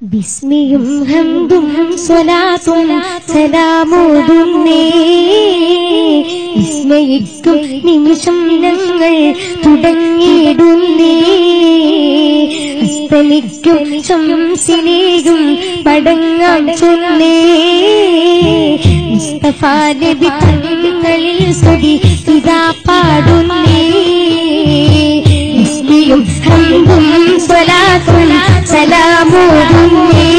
ബിസ്മിയും ഹംദും സ്വലാത്തും സലാമോതുന്നേ വിസ്മയിക്കും നിമിഷം ഞങ്ങൾ തുടങ്ങിയിടുന്നേ അസ്തമിക്കും ശംസിനെയും പടങ്ങാൻ ചൊന്നേ മുസ്തഫ നബി തങ്ങളിൽ സ്തുതി ഇതാ പാടുന്നേ ബിസ്മിയും ഹംദും സ്വലാത്തും സലാമോതുന്നേ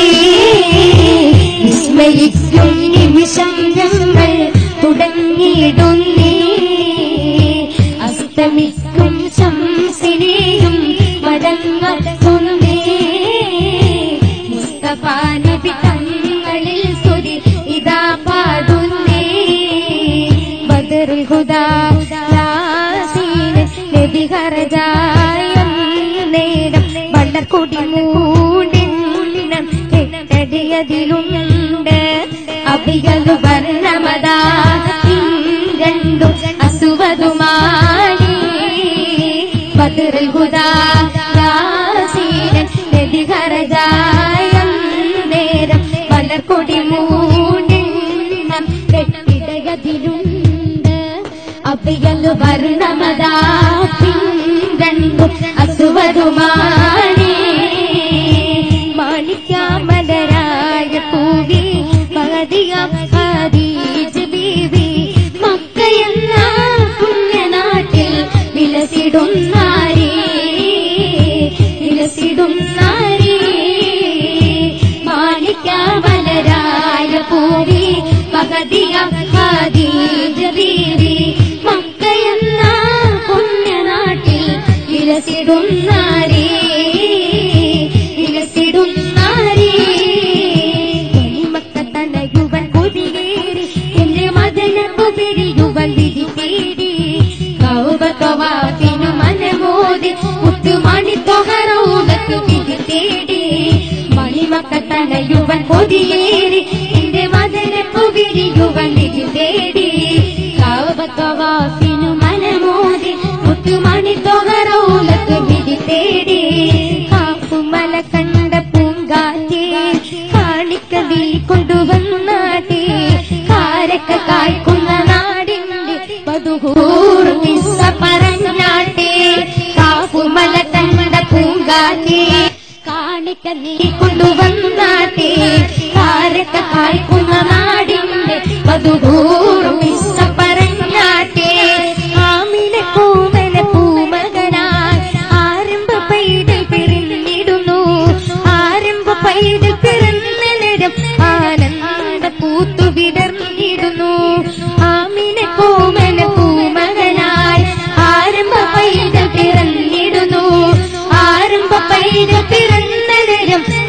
വിസ്മയിക്കും നിമിഷം ഞങ്ങൾ തുടങ്ങിയിടുന്നേ അസ്തമിക്കും ശംസിനെയും മടങ്ങുന്നേ മുസ്തഫ നബി തങ്ങളിൽ സ്തുതി ഇതാ പാടുന്നേ ബദറുൽ ഹുദാ യാസീൻ നബി ഖറജായം നേരം വള്ളക്കൊടി മൂടിനം കെട്ടടിയതിലുണ്ട് അഭികലു വർണ്ണമതാ രണ്ടും അസുവതുമാണി ബദറുൽ ഹുദാ യാസീൻ നബി ഖറജായം നേരം വള്ളക്കൊടി മൂടിനം കെട്ടിടയതിലുണ്ട് അഭിയലു വർണ്ണമതാ രണ്ടും അസുവതുമാണി മാണിക്യാമലരായ പൂവി മഹദിയാം ഖദീജ ബീവി മക്കയെന്ന പുണ്യനാട്ടിൽ വിലസിടുന്നാരി വിലസിടുന്നാരി മാണിക്യാമലരായ പൂവി മഹദിയാം ഖദീജ ബീവി മക്കയെന്ന പുണ്യനാട്ടിൽ വിലസിടുന്നാരി വിലസിടുന്നാരി മക്കത്തനയുവൻ കൊതിയേറി എന്റെ മദന കുതിരിയുവൻ വിധി തേടി കൗബകവാസിനു മനമോതി മുത്തുമണി തൊഹറൂകത്തു വിധി തേടി മണിമക്കത്തനയുവൻ കൊതിയേറി എന്റെ മദന കുതിരിയുവൻ വിധി തേടി കൗബകവാസിനു മനമോതി മുത്തുമണി തൊഹറൂകത്തു വിധി തേടി കാപ്പുമല കണ്ട പൂങ്കാറ്റേ കാണിക്കതിൽ കൊണ്ടുവന്നാട്ടെ കാരക്ക കായ്ക്കുന്ന നാടിന്റെ പതുകൂർ കിസ്സ പറഞ്ഞാട്ടെ കാപ്പുമല കണ്ട പൂങ്കാറ്റേ കാണിക്ക നീ കൊണ്ടുവന്നാട്ടെ കാരക്ക കായ്ക്കുന്ന നാടിന്റെ പതുകൂർ കിസ്സ പറഞ്ഞാട്ടെ ആമിനെ പൂമന പൂമകനായി ആരംഭ പൈതൽ പിറന്നിടുന്നു ആരംഭ പൈതൽ പിറന്ന നേരം ആനന്ദ പൂത്തു വിടർന്നിടുന്നു ആമിനെ പൂമന പൂമകനായി ആരംഭ പൈതൽ പിറന്നിടുന്നു ആരംഭ പൈതൽ പിറന്ന നേരം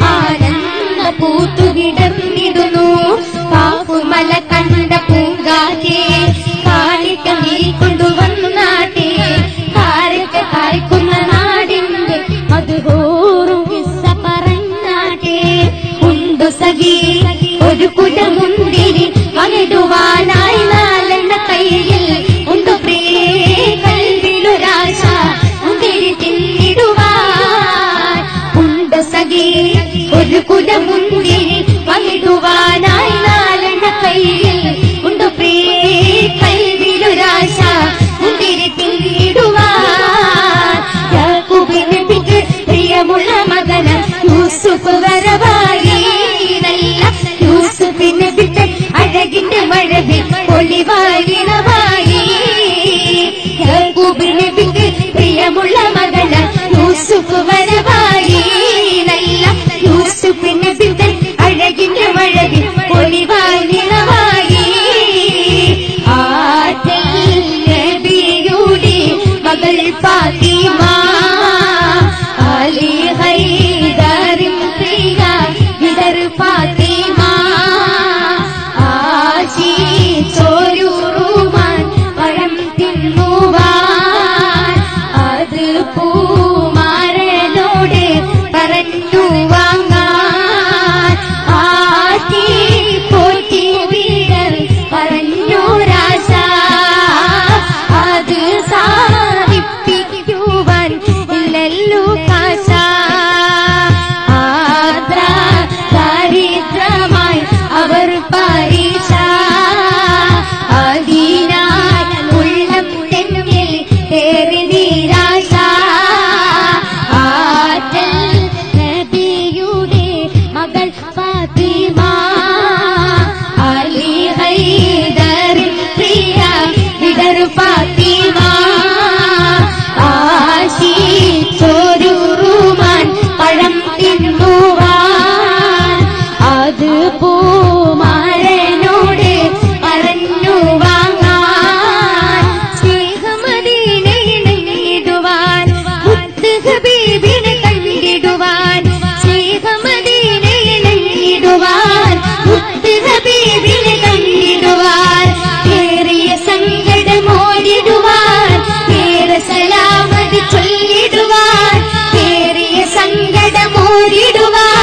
പോരിടുവാൻ